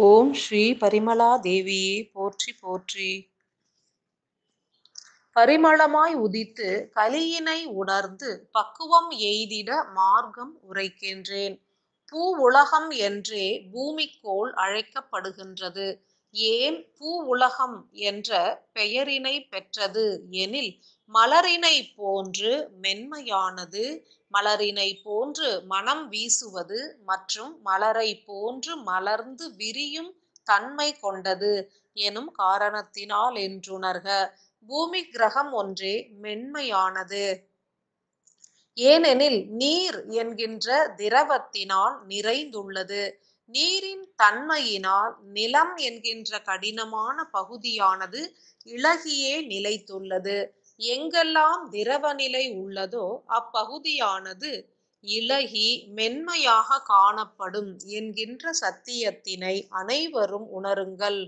ஓம் ஸ்ரீ பரிமளா தேவியே போற்றி போற்றி பரிமளமாய் உதித்து கலியினை உணர்ந்து பக்குவம் எய்திட மார்க்கம் உரைக்கின்றேன் பூ உலகம் என்றே பூமிக்கோள் அழைக்கப்படுகின்றது ஏன் பூ உலகம் என்ற பெயரினை பெற்றது எனில் மலரினை போன்று மென்மையானது மலரினை போன்று மனம் வீசுவது மற்றும் மலரை போன்று மலர்ந்து விரியும் தன்மை கொண்டது எனும் காரணத்தினால் என்றுணர்க பூமி கிரகம் ஒன்றே மென்மையானது ஏனெனில் நீர் என்கின்ற திரவத்தினால் நிறைந்துள்ளது நீரின் தன்மையினால் நிலம் என்கின்ற கடினமான பகுதியானது இளகியே நிலைத்துள்ளது எங்கெல்லாம் திரவ நிலை உள்ளதோ அப்பகுதியானது இலகி மென்மையாக காணப்படும் என்கின்ற சத்தியத்தினை அனைவரும் உணருங்கள்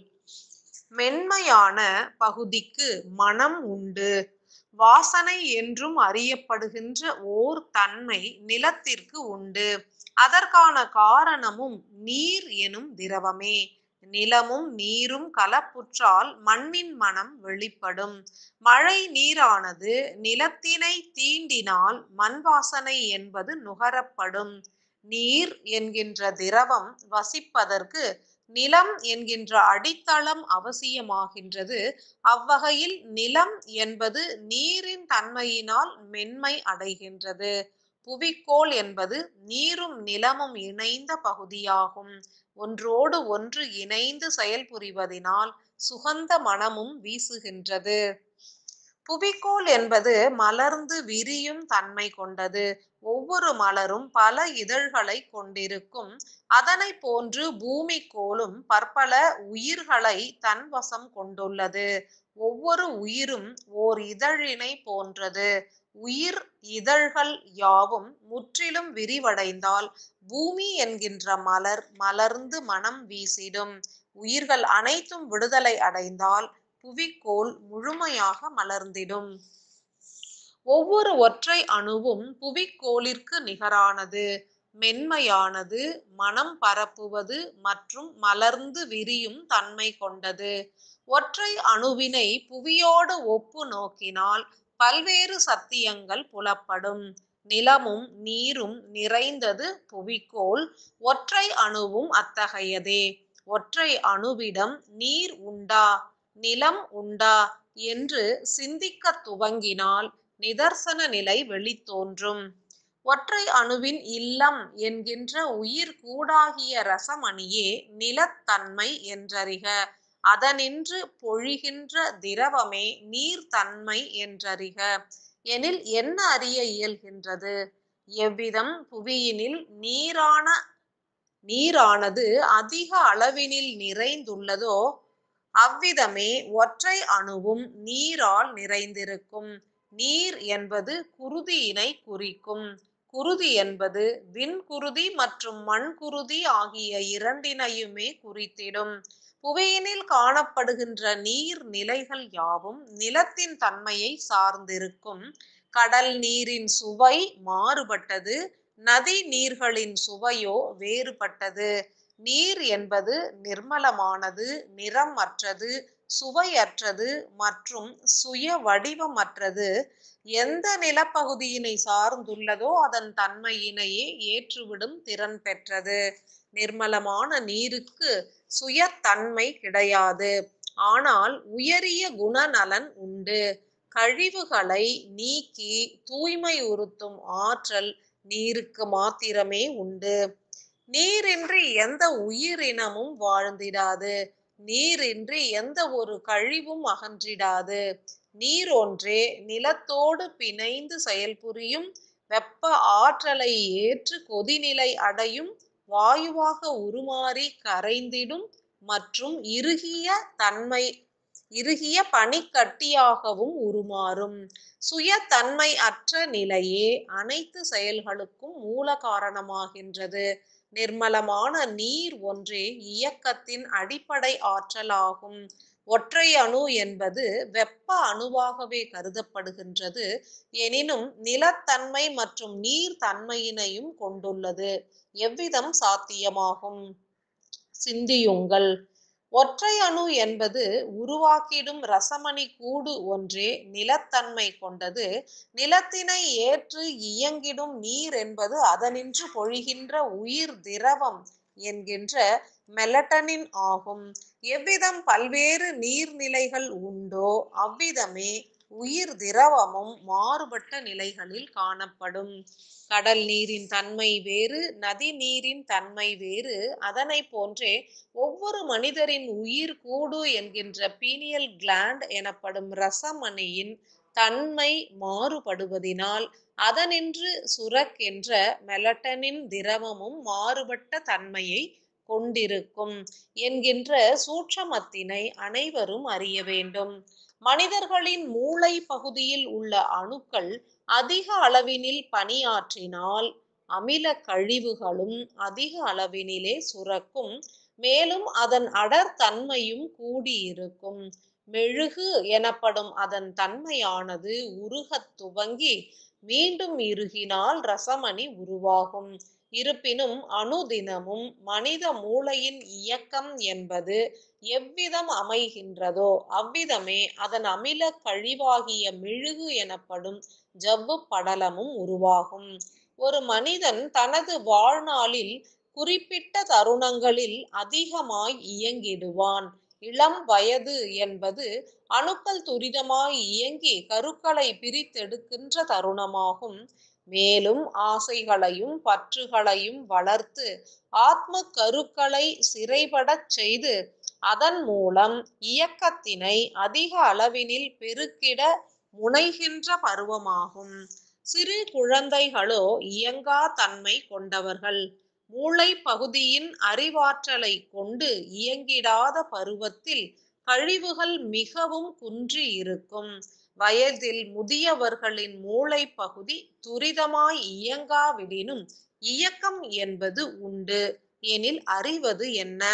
மென்மையான பகுதிக்கு மனம் உண்டு வாசனை என்றும் அறியப்படுகின்ற ஓர் தன்மை நிலத்திற்கு உண்டு அதற்கான காரணமும் நீர் எனும் திரவமே நிலமும் நீரும் கலப்புற்றால் மண்ணின் மனம் வெளிப்படும் மழை நீரானது நிலத்தினை தீண்டினால் மண் வாசனை என்பது நுகரப்படும் நீர் என்கின்ற திரவம் வசிப்பதற்கு நிலம் என்கின்ற அடித்தளம் அவசியமாகின்றது அவ்வகையில் நிலம் என்பது நீரின் தன்மையினால் மென்மை அடைகின்றது புவிக்கோள் என்பது நீரும் நிலமும் இணைந்த பகுதியாகும் ஒன்றோடு ஒன்று இணைந்து செயல்புரிவதினால் சுகந்த மனமும் வீசுகின்றது புவிக்கோள் என்பது மலர்ந்து விரியும் தன்மை கொண்டது ஒவ்வொரு மலரும் பல இதழ்களை கொண்டிருக்கும் அதனை போன்று பூமி கோளும் பற்பல உயிர்களை தன் வசம் கொண்டுள்ளது ஒவ்வொரு உயிரும் ஓர் இதழினை போன்றது உயிர் இதழ்கள் யாவும் முற்றிலும் விரிவடைந்தால் பூமி என்கின்ற மலர் மலர்ந்து மனம் வீசிடும் உயிர்கள் அனைத்தும் விடுதலை அடைந்தால் புவிக்கோள் முழுமையாக மலர்ந்திடும் ஒவ்வொரு ஒற்றை அணுவும் புவிக்கோளிற்கு நிகரானது மென்மையானது மனம் பரப்புவது மற்றும் மலர்ந்து விரியும் தன்மை கொண்டது ஒற்றை அணுவினை புவியோடு ஒப்பு நோக்கினால் பல்வேறு சத்தியங்கள் புலப்படும் நிலமும் நீரும் நிறைந்தது புவிக்கோள் ஒற்றை அணுவும் அத்தகையதே ஒற்றை அணுவிடம் நீர் உண்டா நிலம் உண்டா என்று சிந்திக்க துவங்கினால் நிதர்சன நிலை வெளித்தோன்றும் ஒற்றை அணுவின் இல்லம் என்கின்ற உயிர் கூடாகிய ரசமணியே நிலத்தன்மை என்றறிக அதனின்று பொழிகின்ற திரவமே நீர்த்தன்மை என்றறிக எனில் என்ன அறிய இயல்கின்றது எவ்விதம் புவியினில் நீரான நீரானது அதிக அளவினில் நிறைந்துள்ளதோ அவ்விதமே ஒற்றை அணுவும் நீரால் நிறைந்திருக்கும் நீர் என்பது குருதியினை குறிக்கும் குருதி என்பது விண்குருதி மற்றும் மண்குருதி ஆகிய இரண்டினையுமே குறித்திடும் புவியினில் காணப்படுகின்ற நீர் நிலைகள் யாவும் நிலத்தின் தன்மையை சார்ந்திருக்கும் கடல் நீரின் சுவை மாறுபட்டது நதி நீர்களின் சுவையோ வேறுபட்டது நீர் என்பது நிர்மலமானது நிறம் அற்றது சுவையற்றது மற்றும் சுய வடிவமற்றது எந்த நிலப்பகுதியினை சார்ந்துள்ளதோ அதன் தன்மையினையே ஏற்றுவிடும் திறன் பெற்றது நிர்மலமான நீருக்கு சுயத்தன்மை கிடையாது ஆனால் உயரிய குணநலன் உண்டு கழிவுகளை நீக்கி தூய்மை உறுத்தும் ஆற்றல் நீருக்கு மாத்திரமே உண்டு நீரின்றி எந்த உயிரினமும் வாழ்ந்திடாது நீரின்றி எந்த ஒரு கழிவும் அகன்றிடாது நீர் ஒன்றே நிலத்தோடு பிணைந்து செயல்புரியும் வெப்ப ஆற்றலை ஏற்று கொதிநிலை அடையும் வாயுவாக உருமாறி கரைந்திடும் மற்றும் இறுகிய தன்மை இறுகிய பனிக்கட்டியாகவும் உருமாறும் சுயத்தன்மை அற்ற நிலையே அனைத்து செயல்களுக்கும் மூல காரணமாகின்றது நிர்மலமான நீர் ஒன்றே இயக்கத்தின் அடிப்படை ஆற்றலாகும் ஒற்றை அணு என்பது வெப்ப அணுவாகவே கருதப்படுகின்றது எனினும் நிலத்தன்மை மற்றும் நீர் தன்மையினையும் கொண்டுள்ளது எவ்விதம் சாத்தியமாகும் சிந்தியுங்கள் ஒற்றை அணு என்பது உருவாக்கிடும் ரசமணி கூடு ஒன்றே நிலத்தன்மை கொண்டது நிலத்தினை ஏற்று இயங்கிடும் நீர் என்பது அதனின்று பொழிகின்ற உயிர் திரவம் என்கின்ற மெலட்டனின் ஆகும் எவ்விதம் பல்வேறு நீர்நிலைகள் உண்டோ அவ்விதமே உயிர் திரவமும் மாறுபட்ட நிலைகளில் காணப்படும் கடல் நீரின் தன்மை வேறு நதி நீரின் தன்மை வேறு அதனை போன்றே ஒவ்வொரு மனிதரின் உயிர் கூடு என்கின்ற பீனியல் கிளாண்ட் எனப்படும் ரசமணியின் தன்மை மாறுபடுவதினால் அதனின்று சுரக்கின்ற மெலட்டனின் திரவமும் மாறுபட்ட தன்மையை கொண்டிருக்கும் என்கின்ற சூட்சமத்தினை அனைவரும் அறிய வேண்டும் மனிதர்களின் மூளை பகுதியில் உள்ள அணுக்கள் அதிக அளவினில் பணியாற்றினால் அமில கழிவுகளும் அதிக அளவினிலே சுரக்கும் மேலும் அதன் அடர் தன்மையும் கூடியிருக்கும் மெழுகு எனப்படும் அதன் தன்மையானது உருகத் துவங்கி மீண்டும் இறுகினால் ரசமணி உருவாகும் இருப்பினும் அணுதினமும் மனித மூளையின் இயக்கம் என்பது எவ்விதம் அமைகின்றதோ அவ்விதமே அதன் அமில கழிவாகிய மெழுகு எனப்படும் ஜவ்வு படலமும் உருவாகும் ஒரு மனிதன் தனது வாழ்நாளில் குறிப்பிட்ட தருணங்களில் அதிகமாய் இயங்கிடுவான் இளம் வயது என்பது அணுக்கள் துரிதமாய் இயங்கி கருக்களை பிரித்தெடுக்கின்ற தருணமாகும் மேலும் ஆசைகளையும் பற்றுகளையும் வளர்த்து ஆத்ம கருக்களை சிறைபடச் செய்து அதன் மூலம் இயக்கத்தினை அதிக அளவினில் பெருக்கிட முனைகின்ற பருவமாகும் சிறு குழந்தைகளோ இயங்கா தன்மை கொண்டவர்கள் மூளை பகுதியின் அறிவாற்றலை கொண்டு இயங்கிடாத பருவத்தில் கழிவுகள் மிகவும் குன்றி இருக்கும் வயதில் முதியவர்களின் மூளை பகுதி துரிதமாய் இயங்காவிடினும் இயக்கம் என்பது உண்டு எனில் அறிவது என்ன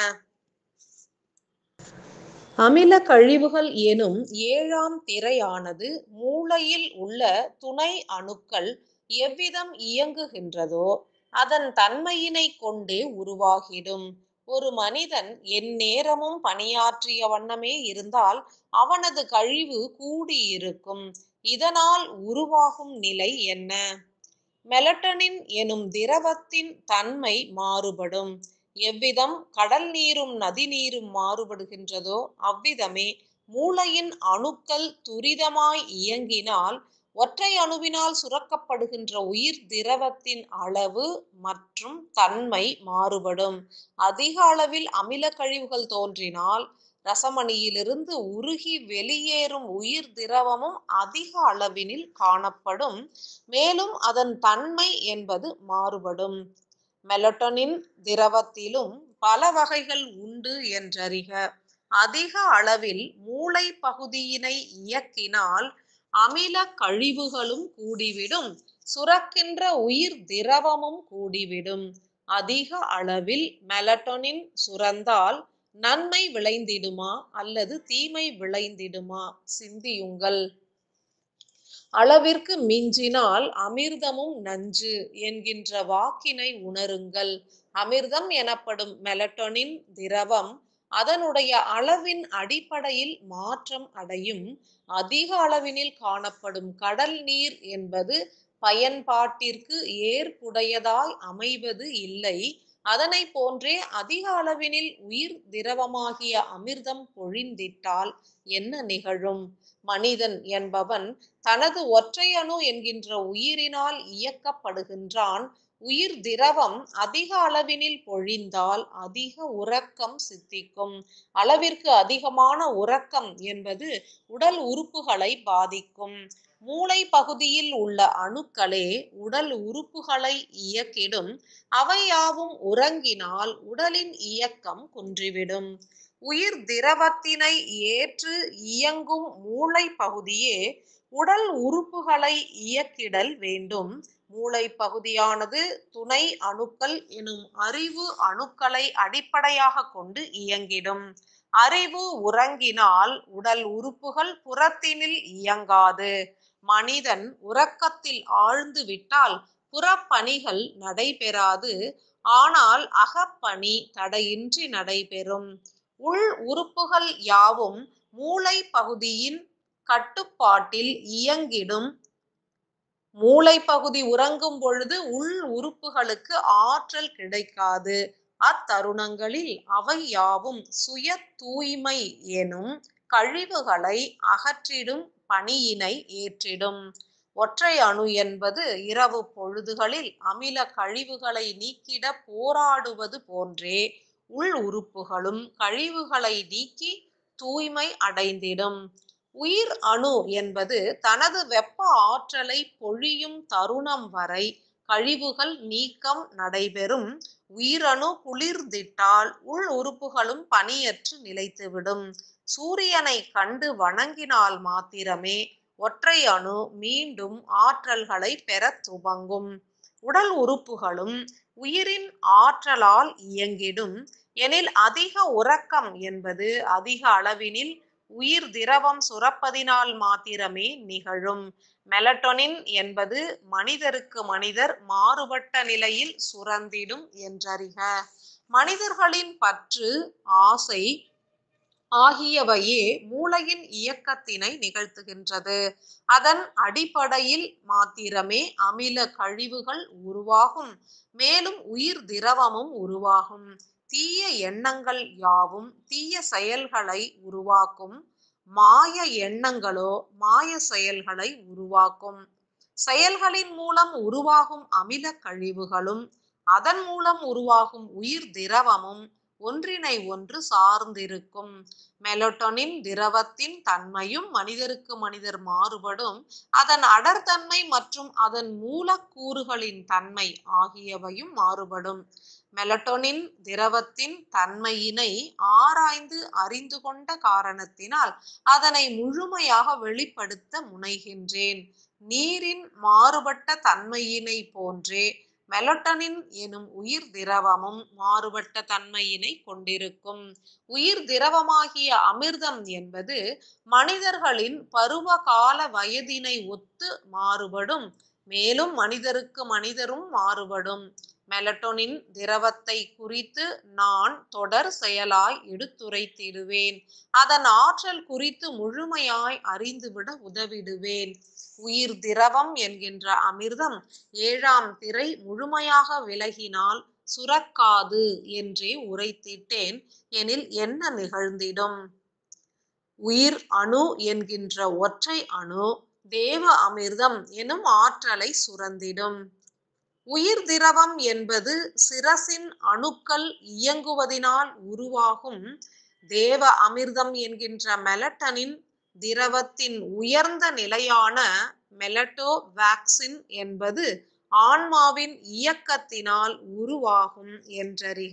அமில கழிவுகள் எனும் ஏழாம் திரையானது மூளையில் உள்ள துணை அணுக்கள் எவ்விதம் இயங்குகின்றதோ அதன் தன்மையினை கொண்டே உருவாகிடும் ஒரு மனிதன் எந்நேரமும் பணியாற்றிய வண்ணமே இருந்தால் அவனது கழிவு கூடியிருக்கும் இதனால் உருவாகும் நிலை என்ன மெலட்டனின் எனும் திரவத்தின் தன்மை மாறுபடும் எவ்விதம் கடல் நீரும் நதி நீரும் மாறுபடுகின்றதோ அவ்விதமே மூளையின் அணுக்கள் துரிதமாய் இயங்கினால் ஒற்றை அணுவினால் சுரக்கப்படுகின்ற உயிர் திரவத்தின் அளவு மற்றும் தன்மை மாறுபடும் அதிக அளவில் அமில கழிவுகள் தோன்றினால் ரசமணியிலிருந்து உருகி வெளியேறும் உயிர் திரவமும் அதிக அளவினில் காணப்படும் மேலும் அதன் தன்மை என்பது மாறுபடும் மெலட்டோனின் திரவத்திலும் பல வகைகள் உண்டு என்றறிக அதிக அளவில் மூளை பகுதியினை இயக்கினால் அமில கழிவுகளும் கூடிவிடும் சுரக்கின்ற உயிர் திரவமும் கூடிவிடும் அதிக அளவில் மெலட்டோனின் சுரந்தால் நன்மை விளைந்திடுமா அல்லது தீமை விளைந்திடுமா சிந்தியுங்கள் அளவிற்கு மிஞ்சினால் அமிர்தமும் நஞ்சு என்கின்ற வாக்கினை உணருங்கள் அமிர்தம் எனப்படும் மெலட்டோனின் திரவம் அதனுடைய அளவின் அடிப்படையில் மாற்றம் அடையும் அதிக அளவினில் காணப்படும் கடல் நீர் என்பது பயன்பாட்டிற்கு ஏற்புடையதாய் அமைவது இல்லை அதனை போன்றே அதிக அளவினில் உயிர் திரவமாகிய அமிர்தம் பொழிந்திட்டால் என்ன நிகழும் மனிதன் என்பவன் தனது ஒற்றை அணு என்கின்ற உயிரினால் இயக்கப்படுகின்றான் உயிர் திரவம் அதிக அளவினில் பொழிந்தால் அதிக உறக்கம் சித்திக்கும் அளவிற்கு அதிகமான உறக்கம் என்பது உடல் உறுப்புகளை பாதிக்கும் மூளை பகுதியில் உள்ள அணுக்களே உடல் உறுப்புகளை இயக்கிடும் அவையாவும் உறங்கினால் உடலின் இயக்கம் குன்றிவிடும் உயிர் திரவத்தினை ஏற்று இயங்கும் மூளை பகுதியே உடல் உறுப்புகளை இயக்கிடல் வேண்டும் மூளை பகுதியானது துணை அணுக்கள் எனும் அறிவு அணுக்களை அடிப்படையாக கொண்டு இயங்கிடும் அறிவு உறங்கினால் உடல் உறுப்புகள் புறத்தினில் இயங்காது மனிதன் உறக்கத்தில் ஆழ்ந்து விட்டால் புறப்பணிகள் நடைபெறாது ஆனால் அகப்பணி தடையின்றி நடைபெறும் உள் உறுப்புகள் யாவும் மூளை பகுதியின் கட்டுப்பாட்டில் இயங்கிடும் மூளை பகுதி உறங்கும் பொழுது உள் உறுப்புகளுக்கு ஆற்றல் கிடைக்காது அத்தருணங்களில் அவை யாவும் சுய தூய்மை எனும் கழிவுகளை அகற்றிடும் பணியினை ஏற்றிடும் ஒற்றை அணு என்பது இரவு பொழுதுகளில் அமில கழிவுகளை நீக்கிட போராடுவது போன்றே உள் உறுப்புகளும் கழிவுகளை நீக்கி தூய்மை அடைந்திடும் உயிர் அணு என்பது தனது வெப்ப ஆற்றலை பொழியும் தருணம் வரை கழிவுகள் நீக்கம் நடைபெறும் உயிரணு குளிர்ந்திட்டால் உள் உறுப்புகளும் பணியற்று நிலைத்துவிடும் சூரியனை கண்டு வணங்கினால் மாத்திரமே ஒற்றை அணு மீண்டும் ஆற்றல்களை பெற துவங்கும் உடல் உறுப்புகளும் உயிரின் ஆற்றலால் இயங்கிடும் எனில் அதிக உறக்கம் என்பது அதிக அளவினில் உயிர் திரவம் சுரப்பதினால் மாத்திரமே நிகழும் மெலட்டொனின் என்பது மனிதருக்கு மனிதர் மாறுபட்ட நிலையில் சுரந்திடும் என்றறிக மனிதர்களின் பற்று ஆசை ஆகியவையே மூளையின் இயக்கத்தினை நிகழ்த்துகின்றது அதன் அடிப்படையில் மாத்திரமே அமில கழிவுகள் உருவாகும் மேலும் உயிர் திரவமும் உருவாகும் தீய எண்ணங்கள் யாவும் தீய செயல்களை உருவாக்கும் மாய எண்ணங்களோ மாய செயல்களை உருவாக்கும் செயல்களின் மூலம் உருவாகும் அமில கழிவுகளும் அதன் மூலம் உருவாகும் உயிர் திரவமும் ஒன்றினை ஒன்று சார்ந்திருக்கும் மெலட்டோனின் திரவத்தின் தன்மையும் மனிதருக்கு மனிதர் மாறுபடும் அதன் அடர்த்தன்மை மற்றும் அதன் மூலக்கூறுகளின் தன்மை ஆகியவையும் மாறுபடும் மெலட்டோனின் திரவத்தின் தன்மையினை ஆராய்ந்து அறிந்து கொண்ட காரணத்தினால் அதனை முழுமையாக வெளிப்படுத்த முனைகின்றேன் நீரின் மாறுபட்ட தன்மையினை போன்றே மெலட்டனின் எனும் உயிர் திரவமும் மாறுபட்ட தன்மையினை கொண்டிருக்கும் உயிர் திரவமாகிய அமிர்தம் என்பது மனிதர்களின் பருவ கால வயதினை ஒத்து மாறுபடும் மேலும் மனிதருக்கு மனிதரும் மாறுபடும் மெலட்டோனின் திரவத்தை குறித்து நான் தொடர் செயலாய் எடுத்துரைத்திடுவேன் அதன் ஆற்றல் குறித்து முழுமையாய் அறிந்துவிட உதவிடுவேன் உயிர் திரவம் என்கின்ற அமிர்தம் ஏழாம் திரை முழுமையாக விலகினால் சுரக்காது என்றே உரைத்திட்டேன் எனில் என்ன நிகழ்ந்திடும் உயிர் அணு என்கின்ற ஒற்றை அணு தேவ அமிர்தம் எனும் ஆற்றலை சுரந்திடும் உயிர் திரவம் என்பது சிரசின் அணுக்கள் இயங்குவதினால் உருவாகும் தேவ அமிர்தம் என்கின்ற மெலட்டனின் திரவத்தின் உயர்ந்த நிலையான மெலட்டோ வேக்சின் என்பது ஆன்மாவின் இயக்கத்தினால் உருவாகும் என்றறிக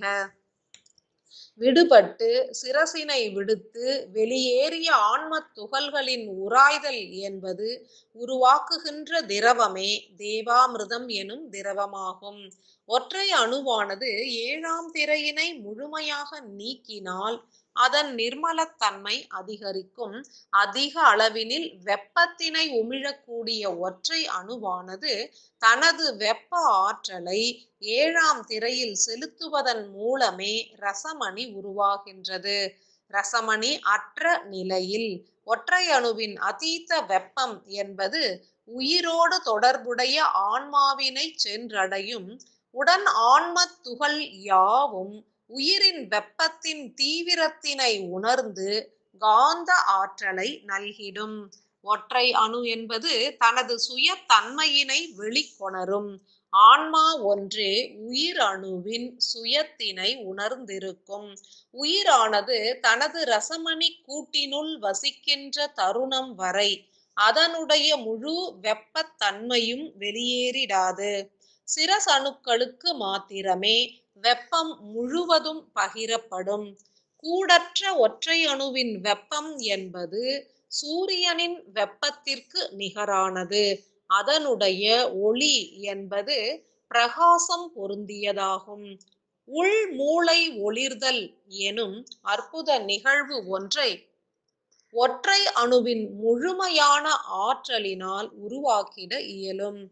விடுபட்டு சிரசினை விடுத்து வெளியேறிய ஆன்மத் துகள்களின் உராய்தல் என்பது உருவாக்குகின்ற திரவமே தேவாமிர்தம் எனும் திரவமாகும் ஒற்றை அணுவானது ஏழாம் திரையினை முழுமையாக நீக்கினால் அதன் நிர்மலத்தன்மை அதிகரிக்கும் அதிக அளவினில் வெப்பத்தினை உமிழக்கூடிய ஒற்றை அணுவானது தனது வெப்ப ஆற்றலை ஏழாம் திரையில் செலுத்துவதன் மூலமே ரசமணி உருவாகின்றது ரசமணி அற்ற நிலையில் ஒற்றை அணுவின் அதீத வெப்பம் என்பது உயிரோடு தொடர்புடைய ஆன்மாவினை சென்றடையும் உடன் ஆன்மத் துகள் யாவும் உயிரின் வெப்பத்தின் தீவிரத்தினை உணர்ந்து காந்த ஆற்றலை நல்கிடும் ஒற்றை அணு என்பது தனது சுய தன்மையினை வெளிக்கொணரும் ஆன்மா ஒன்றே உயிர் அணுவின் சுயத்தினை உணர்ந்திருக்கும் உயிரானது தனது ரசமணி கூட்டினுள் வசிக்கின்ற தருணம் வரை அதனுடைய முழு வெப்பத்தன்மையும் வெளியேறிடாது சிரசணுக்களுக்கு மாத்திரமே வெப்பம் முழுவதும் பகிரப்படும் கூடற்ற ஒற்றை அணுவின் வெப்பம் என்பது சூரியனின் வெப்பத்திற்கு நிகரானது அதனுடைய ஒளி என்பது பிரகாசம் பொருந்தியதாகும் உள் மூளை ஒளிர்தல் எனும் அற்புத நிகழ்வு ஒன்றை ஒற்றை அணுவின் முழுமையான ஆற்றலினால் உருவாக்கிட இயலும்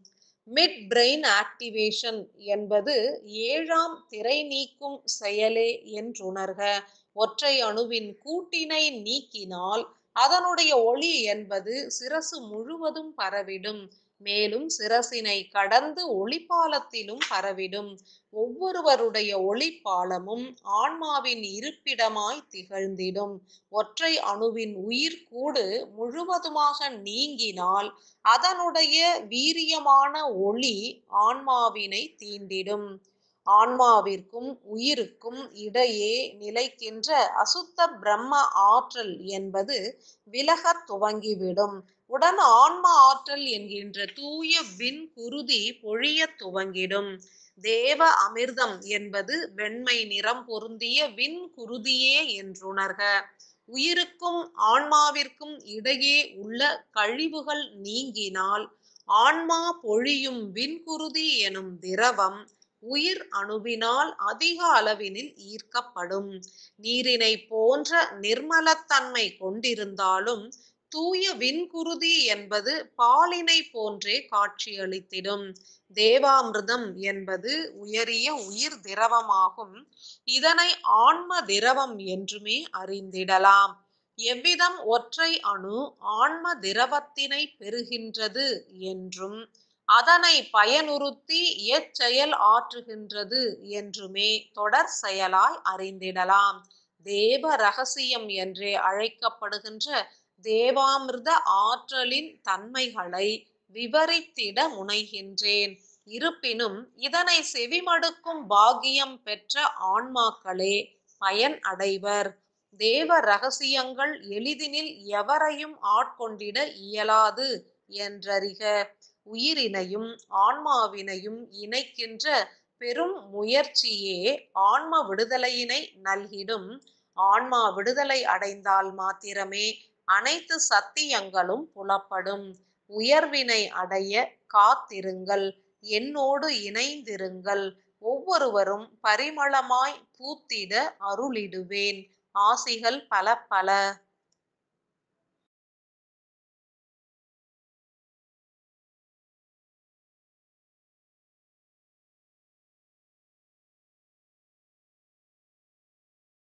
மிட் பிரெயின் ஆக்டிவேஷன் என்பது ஏழாம் திரை நீக்கும் செயலே என்றுணர்க ஒற்றை அணுவின் கூட்டினை நீக்கினால் அதனுடைய ஒளி என்பது சிரசு முழுவதும் பரவிடும் மேலும் சிரசினை கடந்து ஒளிப்பாலத்திலும் பரவிடும் ஒவ்வொருவருடைய ஒளிப்பாலமும் ஆன்மாவின் இருப்பிடமாய் திகழ்ந்திடும் ஒற்றை அணுவின் உயிர்கூடு முழுவதுமாக நீங்கினால் அதனுடைய வீரியமான ஒளி ஆன்மாவினை தீண்டிடும் ஆன்மாவிற்கும் உயிருக்கும் இடையே நிலைக்கின்ற அசுத்த பிரம்ம ஆற்றல் என்பது விலகத் துவங்கிவிடும் உடன் ஆன்ம ஆற்றல் என்கின்ற தூய விண் குருதி பொழியத் துவங்கிடும் தேவ அமிர்தம் என்பது வெண்மை நிறம் பொருந்திய விண் குருதியே என்றுணர்க உயிருக்கும் ஆன்மாவிற்கும் இடையே உள்ள கழிவுகள் நீங்கினால் ஆன்மா பொழியும் விண்குருதி எனும் திரவம் உயிர் அணுவினால் அதிக அளவினில் ஈர்க்கப்படும் நீரினை போன்ற நிர்மலத்தன்மை கொண்டிருந்தாலும் தூய விண்குருதி என்பது பாலினை போன்றே காட்சியளித்திடும் தேவாமிர்தம் என்பது உயரிய உயிர் திரவமாகும் இதனை ஆன்ம திரவம் என்றுமே அறிந்திடலாம் எவ்விதம் ஒற்றை அணு ஆன்ம திரவத்தினை பெறுகின்றது என்றும் அதனை பயனுறுத்தி எச்செயல் ஆற்றுகின்றது என்றுமே தொடர் செயலாய் அறிந்திடலாம் தேவ ரகசியம் என்றே அழைக்கப்படுகின்ற தேவாமிர்த ஆற்றலின் தன்மைகளை விவரித்திட முனைகின்றேன் இருப்பினும் இதனை செவிமடுக்கும் பாக்கியம் பெற்ற ஆன்மாக்களே பயன் அடைவர் தேவ ரகசியங்கள் எளிதினில் எவரையும் ஆட்கொண்டிட இயலாது என்றறிக உயிரினையும் ஆன்மாவினையும் இணைக்கின்ற பெரும் முயற்சியே ஆன்ம விடுதலையினை நல்கிடும் ஆன்மா விடுதலை அடைந்தால் மாத்திரமே அனைத்து சத்தியங்களும் புலப்படும் உயர்வினை அடைய காத்திருங்கள் என்னோடு இணைந்திருங்கள் ஒவ்வொருவரும் பரிமளமாய் பூத்திட அருளிடுவேன் ஆசிகள் பல பல